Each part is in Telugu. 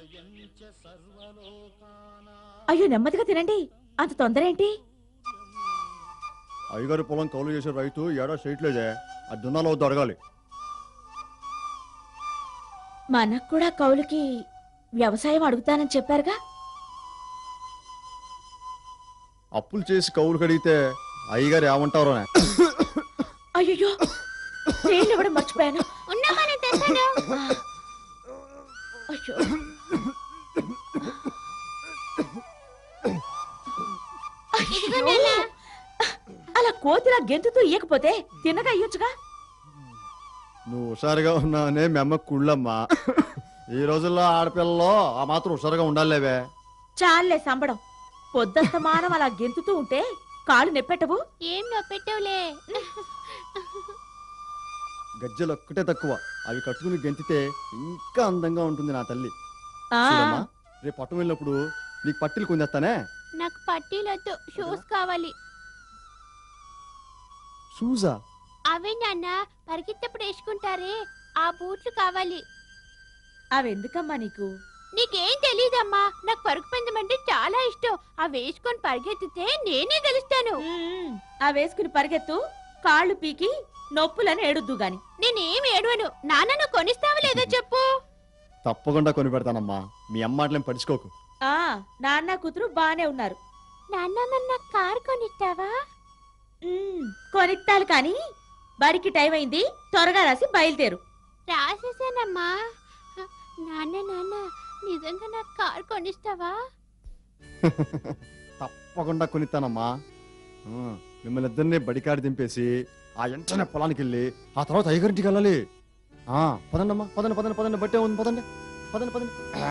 అయ్యో నెమ్మదిగా తినండి అంత తొందర ఏంటి అయ్యగారి పొలం కౌలు చేసే రైతు ఏడా చేయట్లేదే అది దున్నాలో దొరగాలి మనకు కూడా కౌలుకి వ్యవసాయం అడుగుతానని చెప్పారుగా అప్పులు చేసి కౌలు కడిగితే అయ్యగారు ఏమంటారో అయ్యో నీళ్ళు ఇవ్వడం మర్చిపోయాను ఉన్నామా నేను తెస్తాను అయ్యో ఇదిగో నాన్న అలా కోతిలా గెంతుతూ ఇయ్యకపోతే తిన్నగా ఇయ్యొచ్చుగా నువ్వు హుషారుగా ఉన్నావనే మీ అమ్మ కుళ్ళమ్మా ఈ రోజుల్లో ఆడపిల్లలో ఆ మాత్రం హుషారుగా ఉండాలేవే చాలే సంబడం పొద్దంతమానం అలా గెంతుతూ ఉంటే కాళ్ళు నెప్పెట్టవు ఏం నొప్పెట్టవులే గజ్జలు ఒక్కటే తక్కువ అవి కట్టుకుని గెంతితే ఇంకా అందంగా ఉంటుంది నా తల్లి ఆ, చూడమ్మా రేపు పట్టం వెళ్ళినప్పుడు నీకు పట్టీలు కొందేస్తానే నాకు పట్టీలొద్దు షూస్ కావాలి షూజా అవే నాన్న పరిగెత్తప్పుడు వేసుకుంటారే ఆ బూట్లు కావాలి అవెందుకమ్మా నీకు నీకేం తెలీదమ్మా నాకు పరుగు పందెం అంటే చాలా ఇష్టం అవి వేసుకొని పరిగెత్తితే నేనే గెలుస్తాను ఉమ్, ఆ వేసుకుని పరిగెత్తు కాళ్ళు పీకి నొప్పులని ఏడుద్దు గాని నేనేం ఏడవను నాన్న నువ్వు కొనిస్తావా లేదో చెప్పు తప్పకుండా కొని పెడతానమ్మా మీ అమ్మ మాటలేం పడుచుకోకు ఆ నాన్న కూతురు బానే ఉన్నారు నాన్న మరి నాకు కారు కొనిస్తావా ఉమ్, కొనిత్తాలు కాని బడికి టైం అయింది త్వరగా రాసి బయలుదేరు రాసేసానమ్మా నాన్న నాన్న నిజంగా నాకు కారు కొనిస్తావా తప్పకుండా కొనిస్తానమ్మా ఆ, మిమ్మల్ని ఇద్దరిని బడికాడి దింపేసి ఆ వెంటనే పొలానికి వెళ్ళి ఆ తర్వాత అయ్యగారింటికి వెళ్ళాలి ఆ, పదండమ్మా పదండి పదండి పదండి బట్టే ఉంది పదండి పదండి పదండి ఆ.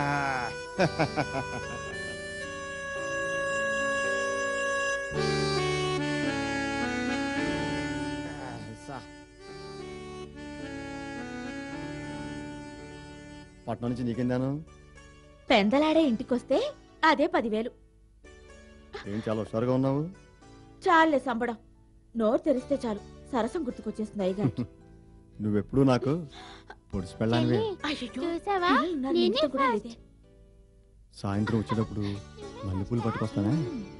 పట్నం నుంచి నీకేందాను పెందలాడే ఇంటికొస్తే అదే పదివేలు ఏం చాలా హుషారుగా ఉన్నావు చాలే సంబడం నోరు తెరిస్తే చాలు సరసం గుర్తుకొచ్చేస్తుంది అయ్యగారికి నువ్వెప్పుడు నాకు పొడిచి పెళ్ళానివే చెల్లి, అయ్యయ్యో, చూసావా పిల్లలు ఉన్నారు, నేనే ఇంట్లో కూడా ఫస్ట్. లేదే. సాయంత్రం వచ్చేటప్పుడు మల్లెపూలు పట్టుకొస్తానే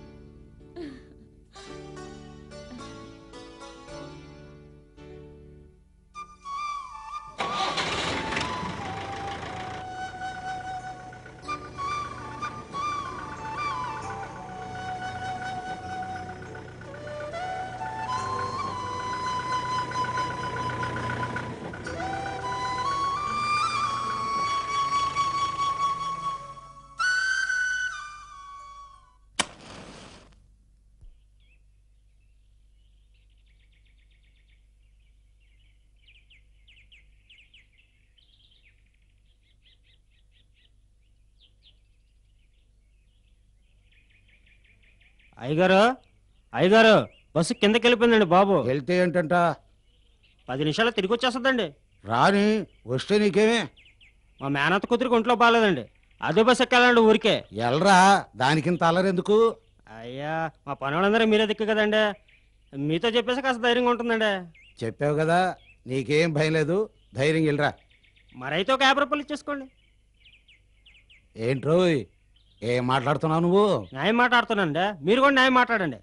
అయ్యగారు అయ్యగారు బస్సు కిందకి వెళ్ళిపోయిందండి బాబు వెళ్తే ఏంటంట పది నిమిషాలు తిరిగి వచ్చేస్తుందండి రాని వస్తే నీకేమే మా మేనత్త కూతురికి ఒంట్లో బాగాలేదండి అదే బస్సు ఎక్కాలండి ఊరికే ఎల్రా దానికింత అల్లరెందుకు అయ్యా మా పని వాళ్ళందరూ మీరే దిక్కు కదండి మీతో చెప్పేసి కాస్త ధైర్యంగా ఉంటుందండి చెప్పావు కదా నీకేం భయం లేదు ధైర్యం వెళ్ళరా మరైతే ఒక యాభై రూపాయలు ఇచ్చేసుకోండి ఏంట్రోయ్ ఏం మాట్లాడుతున్నావు నువ్వు న్యాయం మాట్లాడుతున్నానండి మీరు కూడా న్యాయం మాట్లాడండి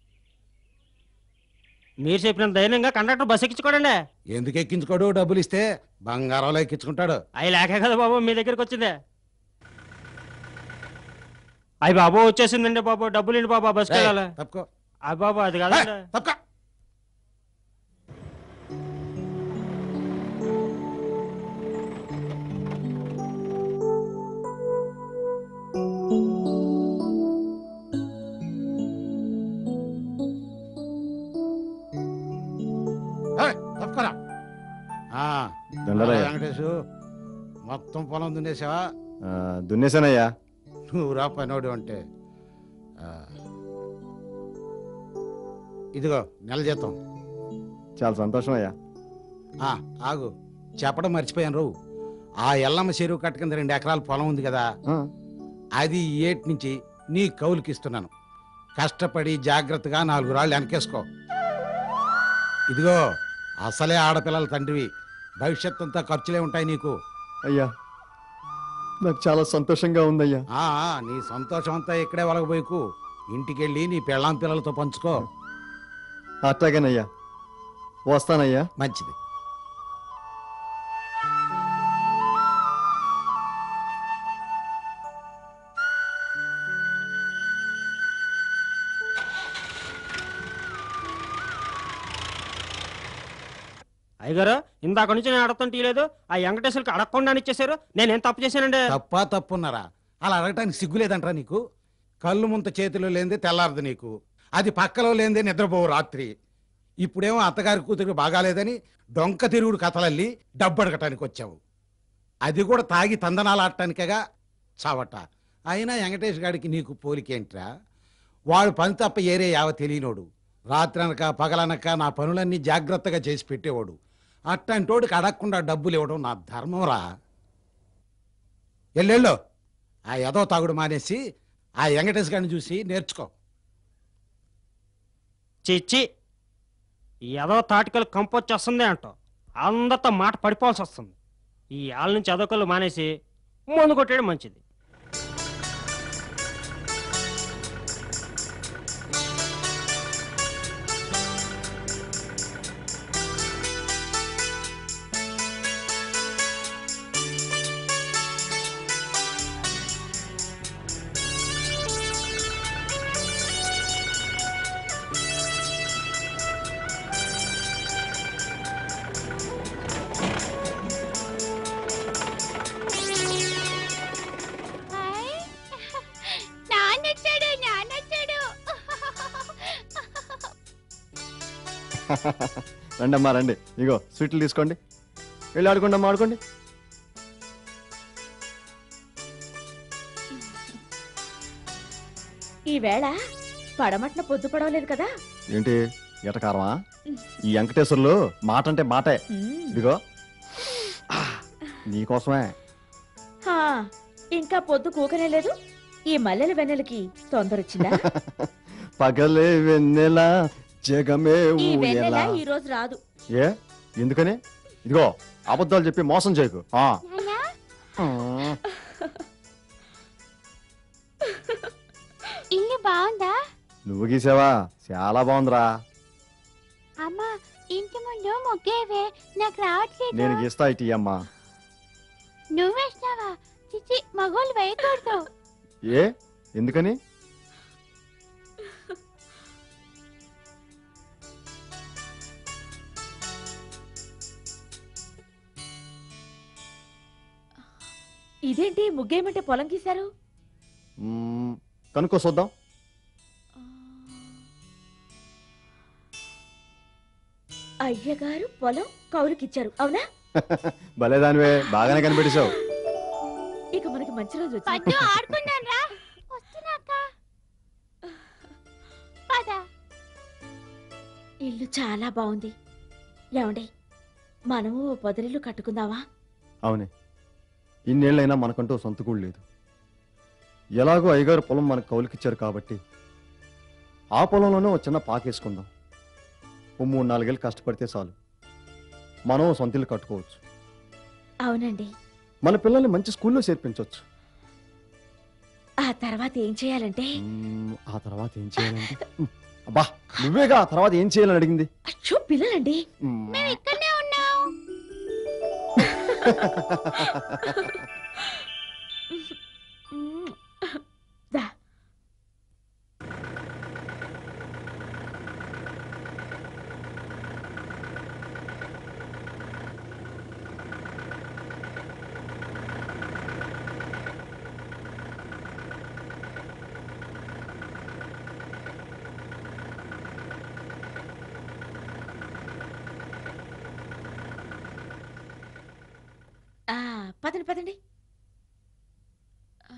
మీరు చెప్పినంత ధైర్యంగా కండక్టర్ బస్సు ఎక్కించుకోడండి ఎందుకు ఎక్కించుకోడు డబ్బులు ఇస్తే బంగారంలో ఎక్కించుకుంటాడు అవి లేకే కదా బాబు మీ దగ్గరికి వచ్చిందే అయ్యి బాబు వచ్చేసిందండి బాబు డబ్బులు ఇండి బాబు బస్కి రేయ్, వెళ్ళాలి తప్పుకో అయ్యి బాబు అది రేయ్, కాదండి తప్పుకో ఏయ్, తప్పుకోరా ఆ, దండలయ్య వెంకటేశు మొత్తం పొలం దున్నేసావా ఆ, దున్నేశానయ్యా నువ్వు రా పనోడు అంటే ఆ, ఇదిగో నెల జీతం చాలా సంతోషం అయ్యా ఆ, ఆగు చెప్పడం మర్చిపోయాను రావు ఆ ఎల్లమ్మ చెరువు కట్ట కింద రెండు ఎకరాల పొలం ఉంది కదా ఆ, అది ఈ ఏటి నుంచి నీ కౌలుకి ఇస్తున్నాను కష్టపడి జాగ్రత్తగా నాలుగు రాళ్ళు వెనకేసుకో ఇదిగో అసలే ఆడపిల్లల తండ్రివి భవిష్యత్ అంతా ఖర్చులే ఉంటాయి నీకు అయ్యా నాకు చాలా సంతోషంగా ఉందయ్యా ఆ, నీ సంతోషం అంతా ఇక్కడే ఒలగబోయకు ఇంటికెళ్ళి నీ పెళ్ళాం పిల్లలతో పంచుకో అట్టాగేనయ్యా వస్తానయ్యా మంచిది అయ్యగారు ఇందాక నుంచి నేను అడగటం తీయలేదు ఆ వెంకటేశ్వరికి అడగకుండా ఇచ్చేశారు నేనేం తప్పు చేశానండి తప్ప తప్పున్నారా అలా అడగటానికి సిగ్గులేదంట్రా నీకు కళ్ళు ముంత చేతిలో లేనిదే తెల్లారదు నీకు అది పక్కలో లేనిదే నిద్రపోవు రాత్రి ఇప్పుడేమో అత్తగారి కూతురికి బాగాలేదని డొంక తిరుగుడు కథలల్లి డబ్బు అడగటానికి వచ్చావు అది కూడా తాగి తందనాలు ఆడటానికేగా చావట అయినా వెంకటేష్ గాడికి నీకు పోలికేంట్రా వాడు పని తప్ప ఏరే యావ తెలియనోడు రాత్రనక పగలనక నా పనులన్నీ జాగ్రత్తగా చేసి పెట్టేవాడు అట్టంటోడికి అడగకుండా డబ్బులు ఇవ్వడం నా ధర్మంరా ఎల్లెళ్ళు ఆ ఎదో తాగుడు మానేసి ఆ వెంకటేష్ గారిని చూసి నేర్చుకో చిచ్చి ఏదో తాటికలు కంపొచ్చేస్తుంది అంటావు అందరితో మాట పడిపోవాల్సి వస్తుంది ఈ ఆళ్ళ నుంచి అదొకళ్ళు మానేసి ముందు కొట్టేయడం మంచిది హాయ్. నాన్నొచ్చాడు నాన్నొచ్చాడు రండమ్మా రండి ఇగో స్వీట్లు తీసుకోండి వెళ్ళి ఆడుకోండి అమ్మా ఆడుకోండి ఈ వేళ పడమట్న పొద్దు పడవలేదు కదా ఏంటి ఎటకారమా ఈ వెంకటేశ్వర్లు మాట అంటే మాటే మ్మ్. ఇదిగో ఆ, నీకోసమే హా, ఇంకా పొద్దు కూకనే లేదు ఈ మల్లెల వెన్నెలకి తొందర వచ్చిందా పగలే వెన్నెల జగమే ఈ వెన్నెల ఊయల ఈ రోజు రాదు ఏ ఎందుకని ఇదిగో అబద్ధాలు చెప్పి మోసం చేయకు ఆ. నాన్నా ఆ. ఇల్లు బాగుందా నువ్వు గీసావా చాలా బాగుందిరా అమ్మా ఇంటి ముందు ముగ్గేవే నాకు రావట్లేదు నేను గీస్తా ఇటీ అమ్మా నువ్వేస్తావా చిచి మగోళ్ళు వేయకూడదు ఏ ఎందుకని ఇదేంటి ముగ్గేయమంటే పొలం గీశారు మ్మ్, కనుక్కో చూద్దాం అయ్యగారు పొలం కౌలుకిచ్చారు అవునా భలేదానివే బాగానే కనిపెట్టేశావు ఇక మనకి మంచి రోజు వచ్చింది పద్దు ఆడుకున్నాను రా వస్తున్నాక పద ఇల్లు చాలా బాగుంది ఏమండి మనము ఓ పొదరిల్లు కట్టుకుందామా అవునే ఇన్నేళ్ళైనా మనకంటూ సొంత కూడా లేదు ఎలాగో అయ్యగారు పొలం మనకు కౌలుకిచ్చారు కాబట్టి ఆ పొలంలోనే ఒక చిన్న పాకేసుకుందాం ఓ మూడు నాలుగేళ్ళు కష్టపడితే చాలు మనం ఓ సొంత ఇల్లు కట్టుకోవచ్చు అవునండి మన పిల్లల్ని మంచి స్కూల్లో చేర్పించవచ్చు ఆ తర్వాత ఏం చేయాలంటే మ్మ్, ఆ తర్వాత ఏం చేయాలంటే మ్మ్, అబ్బా నువ్వేగా ఆ తర్వాత ఏం చేయాలని అడిగింది అచ్చో పిల్లలండి మ్మ్. మేము ఇక్కడనే ఉన్నాం మ్మ్. దా. ఆ, పదండి పదండి ఆ,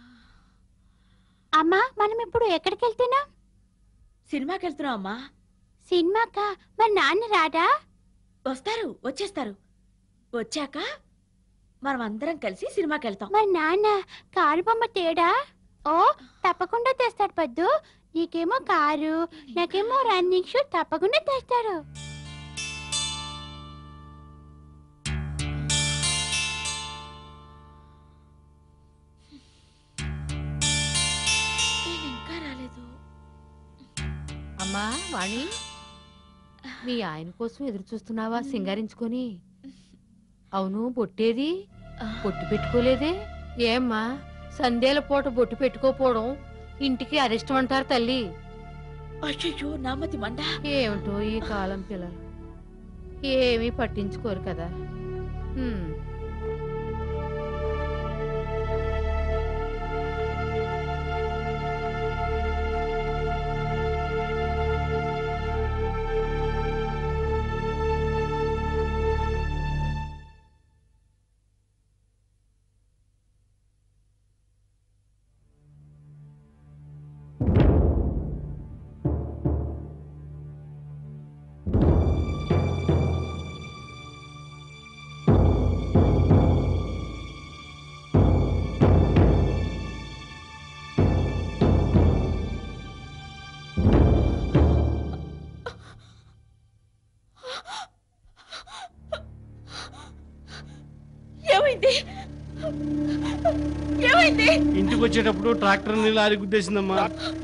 అమ్మా మనం ఇప్పుడు ఎక్కడికి వెళ్తున్నాం సినిమాకి వెళ్తున్నాం అమ్మా సినిమాకా మరి నాన్న రాడా వస్తారు వచ్చేస్తారు వచ్చాక మనం అందరం కలిసి సినిమాకి వెళ్తాం మరి నాన్న కారు బొమ్మ తేడా ఓ తప్పకుండా తెస్తాడు పద్దు నీకేమో కారు నాకేమో రన్నింగ్ షూ తప్పకుండా తెస్తాడు అమ్మా వాణి మీ ఆయన కోసం ఎదురు చూస్తున్నావా సింగారించుకొని అవును బొట్టేది బొట్టు పెట్టుకోలేదే ఏమ్మా సందేల పూట బొట్టు పెట్టుకోపోవడం ఇంటికి అరిష్టం అంటారు తల్లి అయ్యో నామతి మండ ఏమిటో ఈ కాలం పిల్లలు ఏమీ పట్టించుకోరు కదా హ్మ్. ఏమైంది ఏమైంది ఇంటికి వచ్చేటప్పుడు ట్రాక్టర్ ని లారీ గుద్దేసిందమ్మా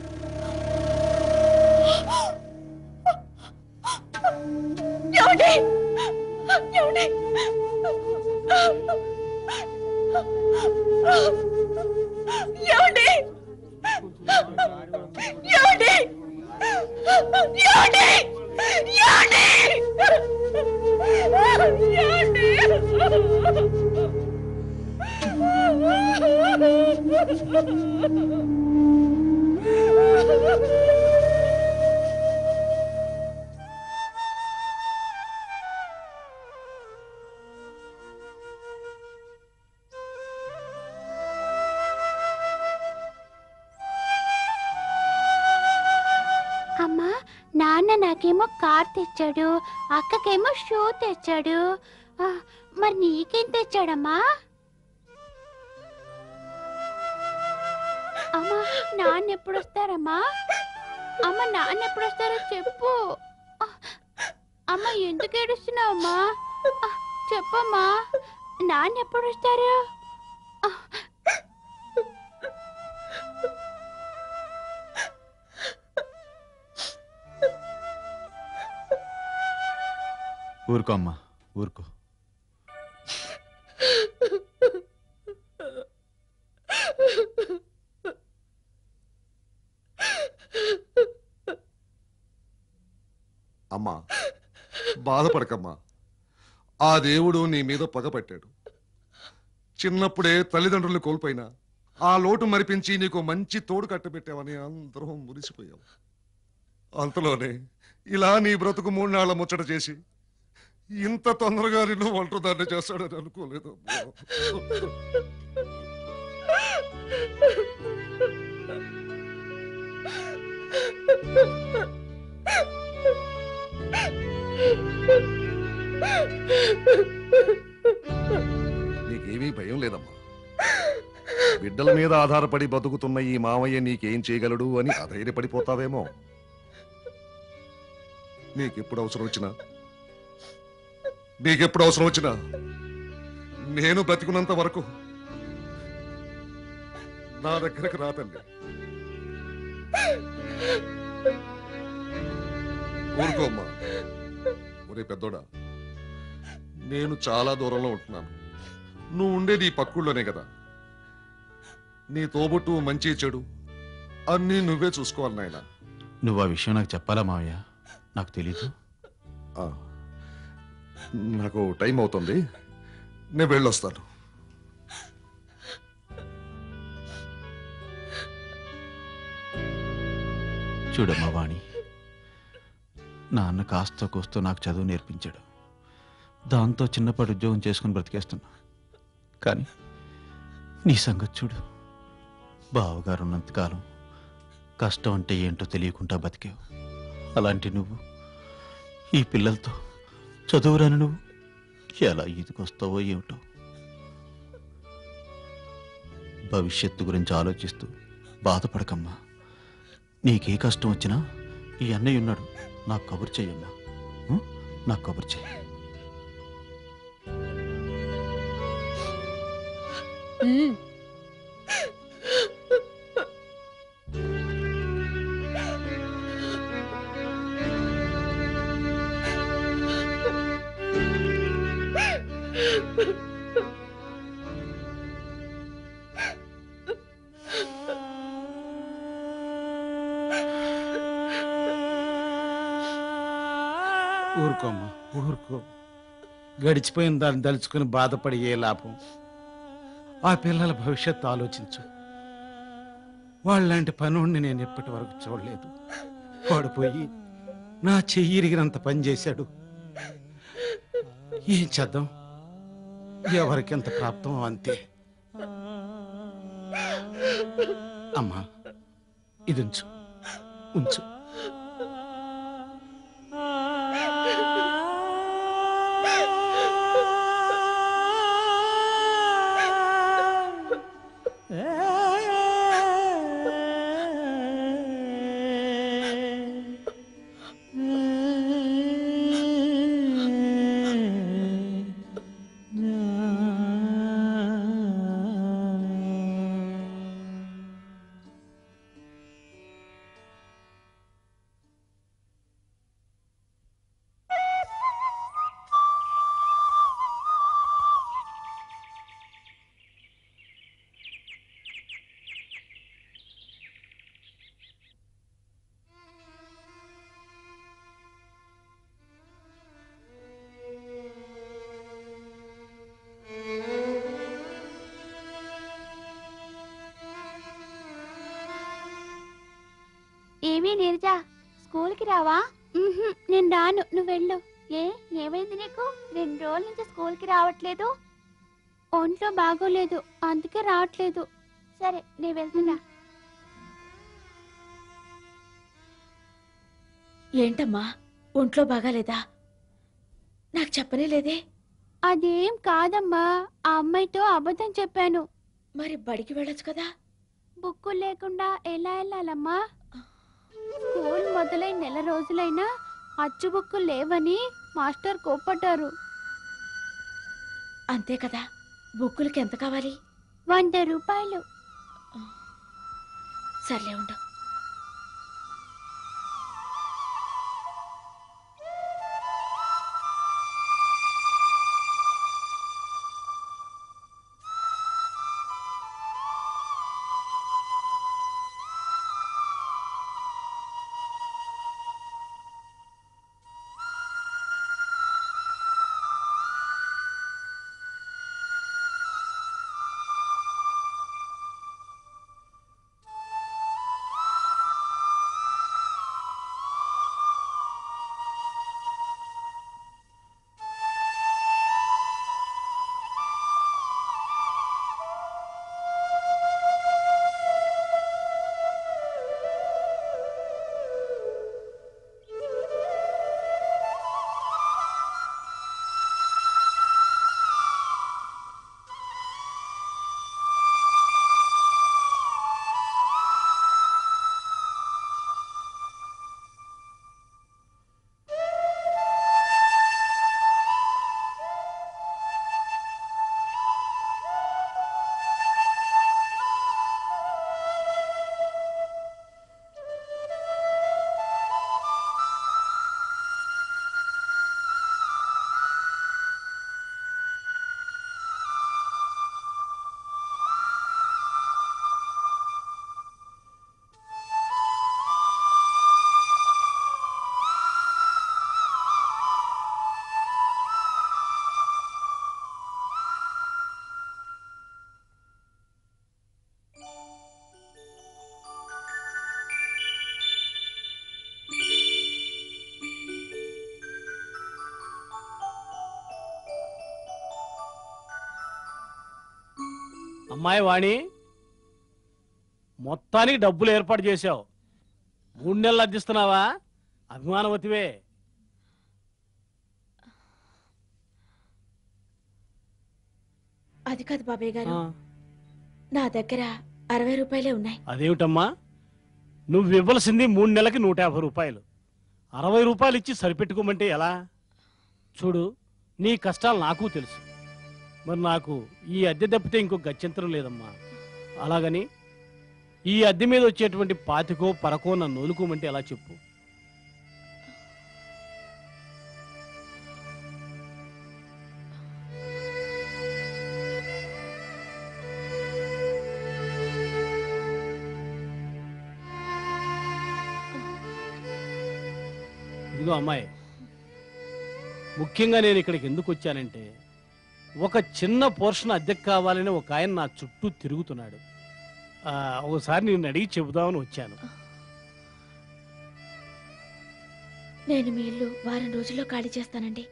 ఏమండి ఏమండి ఏమండి ఏమండి ఏమండి ఏమండి అమ్మా నాన్న నాకేమో కార్ తెచ్చాడు అక్కకేమో షూ తెచ్చాడు ఆ, మరి నీకేం తెచ్చాడమ్మా అమ్మా నాన్న ఎప్పుడు వస్తారమ్మా అమ్మ నాన్న ఎప్పుడు వస్తారో చెప్పు ఆ, అమ్మ ఎందుకు ఏడుస్తున్నావమ్మా ఆ, చెప్పమ్మా నాన్న ఎప్పుడు వస్తారు ఆ, ఊరుకో అమ్మా ఊరుకో అమ్మా బాధపడకమ్మా ఆ దేవుడు నీ మీద పగపట్టాడు చిన్నప్పుడే తల్లిదండ్రులు కోల్పోయినా ఆ లోటు మరిపించి నీకు మంచి తోడు కట్టబెట్టావని అందరం మురిసిపోయాం అంతలోనే ఇలా నీ బ్రతుకు మూడు నాళ్ళ ముచ్చట చేసి ఇంత తొందరగా నిన్ను ఒంటరిదాన్ని చేస్తాడని అనుకోలేదు నీకేమీ భయం లేదమ్మా బిడ్డల మీద ఆధారపడి బతుకుతున్న ఈ మామయ్య నీకేం చేయగలడు అని అధైర్యపడిపోతావేమో నీకెప్పుడు అవసరం వచ్చినా నీకెప్పుడు అవసరం వచ్చినా నేను బ్రతికున్నంత వరకు నా దగ్గరకు రాతండి ఊరుకోమ్మా ఒరే పెద్దోడా నేను చాలా దూరంలో ఉంటున్నాను నువ్వు ఉండేది ఈ పక్కుల్లోనే కదా నీ తోబుట్టు మంచి చెడు అన్నీ నువ్వే చూసుకోవాలి నాయన నువ్వు ఆ విషయం నాకు చెప్పాలా మావయ్య నాకు తెలీదు నాకు టైం అవుతుంది నేను వెళ్ళొస్తాను చూడమ్మా వాణి నాన్న కాస్త కూస్తో నాకు చదువు నేర్పించాడు దాంతో చిన్నపాటి ఉద్యోగం చేసుకుని బ్రతికేస్తున్నా కానీ నీ సంగతి చూడు బావగారు ఉన్నంతకాలం కష్టం అంటే ఏంటో తెలియకుండా బతికావు అలాంటి నువ్వు ఈ పిల్లలతో చదువురాని నువ్వు ఎలా ఈదుకొస్తావో ఏమిటో భవిష్యత్తు గురించి ఆలోచిస్తూ బాధపడకమ్మా నీకే కష్టం వచ్చినా ఈ అన్నయ్య ఉన్నాడు నాకు కబురు చెయ్యమ్మా ఉం? నాకు కబురు చెయ్యి ఉమ్. ఊరుకోమ్మా ఊరుకో గడిచిపోయిన దాన్ని దలుచుకుని బాధపడి ఏ లాభం ఆ పిల్లల భవిష్యత్తు ఆలోచించు వాళ్ళలాంటి పనుడిని నేను ఇప్పటి వరకు చూడలేదు వాడు పోయి నా చెయ్యి ఇరిగినంత పని చేశాడు ఏం చేద్దాం ఎవరికెంత ప్రాప్తం అంతే అమ్మా ఇది ఉంచు ఉంచు ఏమీ నీరజా స్కూల్కి రావా ఉహుం, నేను రాను నువ్వు వెళ్ళు ఏ ఏమైంది నీకు రెండు రోజుల నుంచి స్కూల్కి రావట్లేదు ఒంట్లో బాగోలేదు అందుకే రావట్లేదు సరే నేను వెళ్తున్నా ఏంటమ్మా ఒంట్లో బాగాలేదా నాకు చెప్పనే లేదే అదేం కాదమ్మా ఆ అమ్మాయితో అబద్ధం చెప్పాను మరి బడికి వెళ్ళొచ్చు కదా బుక్కులు లేకుండా ఎలా వెళ్ళాలమ్మా స్కూల్ మొదలై నెల రోజులైనా అచ్చు బుక్కులు లేవని మాస్టర్ కోప్పడ్డారు అంతే కదా బుక్కులకి ఎంత కావాలి వంద రూపాయలు సర్లే ఉండు అమ్మాయి వాణి మొత్తానికి డబ్బులు ఏర్పాటు చేశావు మూడు నెలలు అర్జిస్తున్నావా అభిమానవతివే అది కాదు బాబాయ్ గారు నా దగ్గర అరవై రూపాయలే ఉన్నాయి అదేమిటమ్మా నువ్వు ఇవ్వాల్సింది మూడు నెలలకి నూట యాభై రూపాయలు అరవై రూపాయలు ఇచ్చి సరిపెట్టుకోమంటే ఎలా చూడు నీ కష్టాలు నాకు తెలుసు మరి నాకు ఈ అద్దె తప్పితే ఇంకో గత్యంతరం లేదమ్మా అలాగని ఈ అద్దె మీద వచ్చేటువంటి పాతికో పరకో నన్ను నూలుకోమంటే ఎలా చెప్పు ఇదిగో అమ్మాయి ముఖ్యంగా నేను ఇక్కడికి ఎందుకు వచ్చానంటే ఒక చిన్న పోర్షన్ అద్దెకు కావాలని ఒక ఆయన నా చుట్టూ తిరుగుతున్నాడు ఆ, ఒకసారి నేను అడిగి చెబుదామని వచ్చాను నేను మీ ఇల్లు వారం రోజుల్లో ఖాళీ చేస్తానండి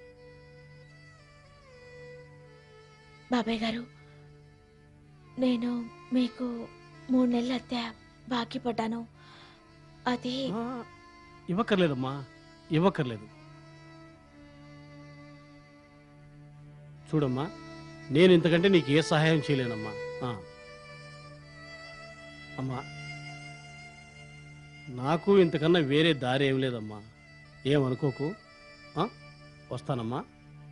బాబాయ్ గారు నేను మీకు మూడు నెలల అద్దె బాకీ పడ్డాను అది ఆ, ఇవ్వక్కర్లేదమ్మా ఇవ్వక్కర్లేదు చూడమ్మా నేను ఇంతకంటే నీకు ఏ సహాయం చేయలేనమ్మా ఆ. అమ్మా నాకు ఇంతకన్నా వేరే దారి ఏం లేదమ్మా ఏమనుకోకు ఆ? వస్తానమ్మా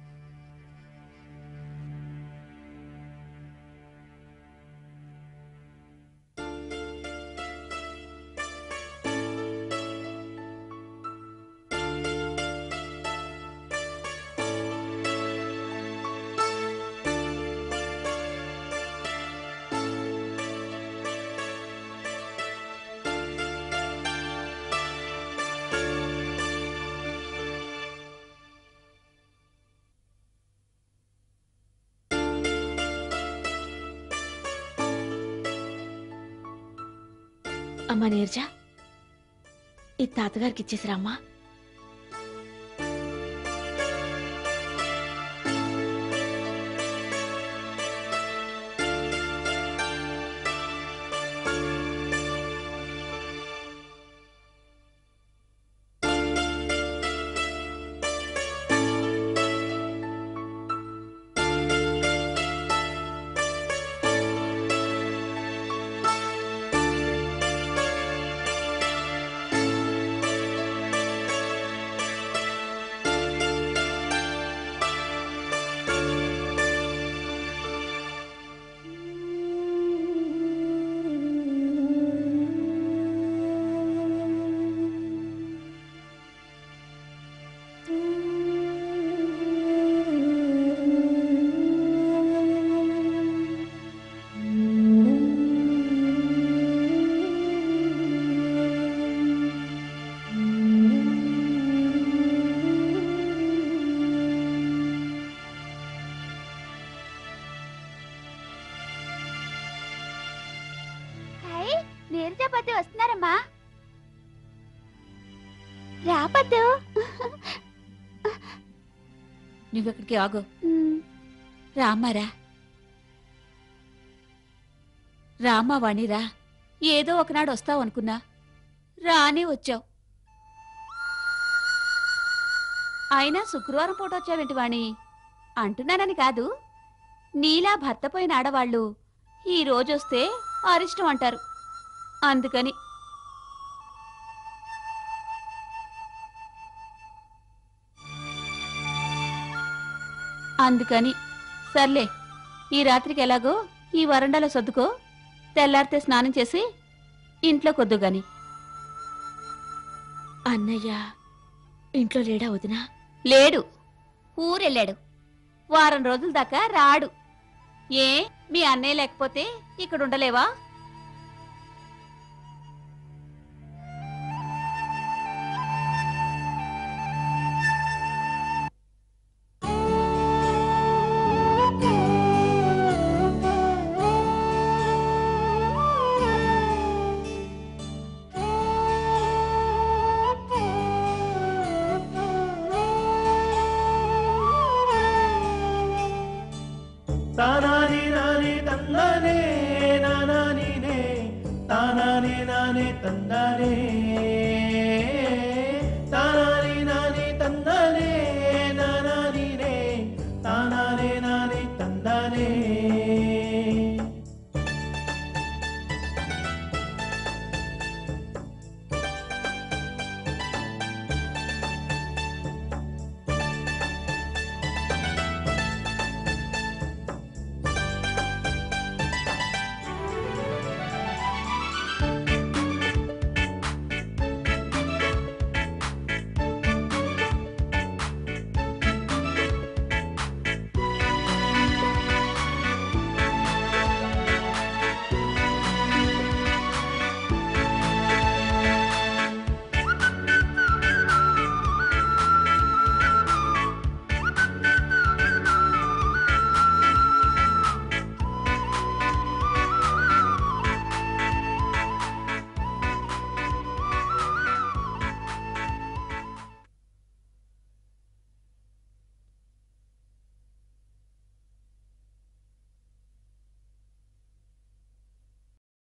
అమ్మా నీర్జా ఈ తాతగారికి ఇచ్చేసిరా అమ్మా హాయ్ నీరజాపతి వస్తున్నారమ్మా రాపద్దు నువ్వెక్కడికి ఆగు రామారా రామా వాణిరా ఏదో ఒకనాడు వస్తావు అనుకున్నా రాని వచ్చావు అయినా శుక్రవారం పూట వచ్చావేంటి వాణి అంటున్నానని కాదు నీలా భర్త పోయిన ఆడవాళ్ళు ఈ రోజొస్తే అరిష్టం అంటారు అందుకని అందుకని సర్లే ఈ రాత్రికి ఎలాగో ఈ వరండాలో సర్దుకో తెల్లారితే స్నానం చేసి ఇంట్లో కొద్దు గాని అన్నయ్య ఇంట్లో లేడా వదినా లేడు ఊరెళ్ళాడు వారం రోజుల దాకా రాడు ఏ మీ అన్నయ్య లేకపోతే ఇక్కడ ఉండలేవా తానాని నాని తందానే నానానినే తానానే నానే తందానే